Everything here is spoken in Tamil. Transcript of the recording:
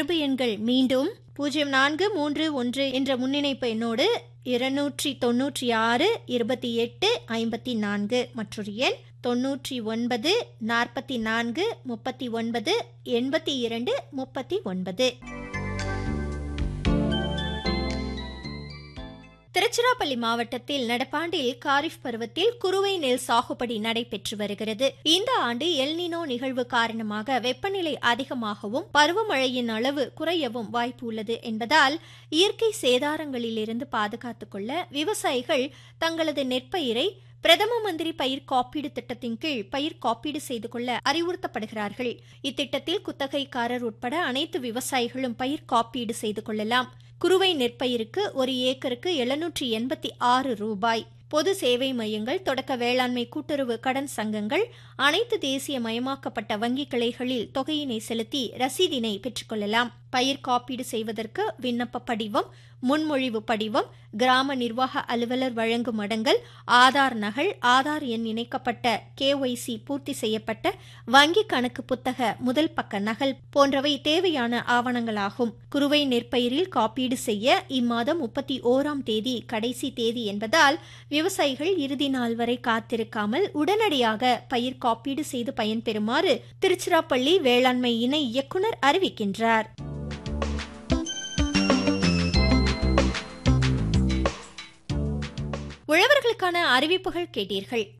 தொடர்பு எண்கள் மீண்டும் பூஜ்ஜியம் நான்கு மூன்று ஒன்று என்ற முன்னிணைப்பு எண்ணோடு இருநூற்றி தொன்னூற்றி ஆறு இருபத்தி எட்டு ஐம்பத்தி நான்கு மற்றொரு எண் தொன்னூற்றி ஒன்பது நாற்பத்தி நான்கு முப்பத்தி ஒன்பது எண்பத்தி இரண்டு முப்பத்தி ஒன்பது திருச்சிராப்பள்ளி மாவட்டத்தில் நடப்பாண்டில் காரிஃப் பருவத்தில் குறுவை நெல் சாகுபடி நடைபெற்று வருகிறது இந்த ஆண்டு எல்னினோ நிகழ்வு காரணமாக வெப்பநிலை அதிகமாகவும் பருவமழையின் அளவு குறையவும் வாய்ப்பு உள்ளது என்பதால் இயற்கை சேதாரங்களிலிருந்து பாதுகாத்துக் கொள்ள விவசாயிகள் தங்களது நெற்பயிரை பிரதம மந்திரி பயிர் காப்பீடு திட்டத்தின் கீழ் பயிர் காப்பீடு செய்து கொள்ள அறிவுறுத்தப்படுகிறார்கள் இத்திட்டத்தில் குத்தகைக்காரர் உட்பட அனைத்து விவசாயிகளும் பயிர் காப்பீடு செய்து கொள்ளலாம் குறுவை நெற்பயிருக்கு ஒரு ஏக்கருக்கு எழுநூற்றி எண்பத்தி ஆறு ரூபாய் பொது சேவை மையங்கள் தொடக்க வேளாண்மை கூட்டுறவு கடன் சங்கங்கள் அனைத்து தேசிய மயமாக்கப்பட்ட வங்கி கிளைகளில் தொகையினை செலுத்தி ரசீதினை பெற்றுக்கொள்ளலாம் பயிர் காப்பீடு செய்வதற்கு விண்ணப்ப படிவம் முன்மொழிவு படிவம் கிராம நிர்வாக அலுவலர் வழங்கும் அடங்கல் ஆதார் நகல் ஆதார் எண் இணைக்கப்பட்ட கேஒய்சி பூர்த்தி செய்யப்பட்ட வங்கி கணக்கு புத்தக முதல் பக்க நகல் போன்றவை தேவையான ஆவணங்களாகும் குறுவை நெற்பயிரில் காப்பீடு செய்ய இம்மாதம் முப்பத்தி ஓராம் தேதி கடைசி தேதி என்பதால் விவசாயிகள் இறுதி நாள் வரை காத்திருக்காமல் உடனடியாக பயிர் காப்பீடு செய்து பயன்பெறுமாறு திருச்சிராப்பள்ளி வேளாண்மை இணை இயக்குநர் அறிவிக்கின்றார் உழவர்களுக்கான அறிவிப்புகள் கேட்டீர்கள்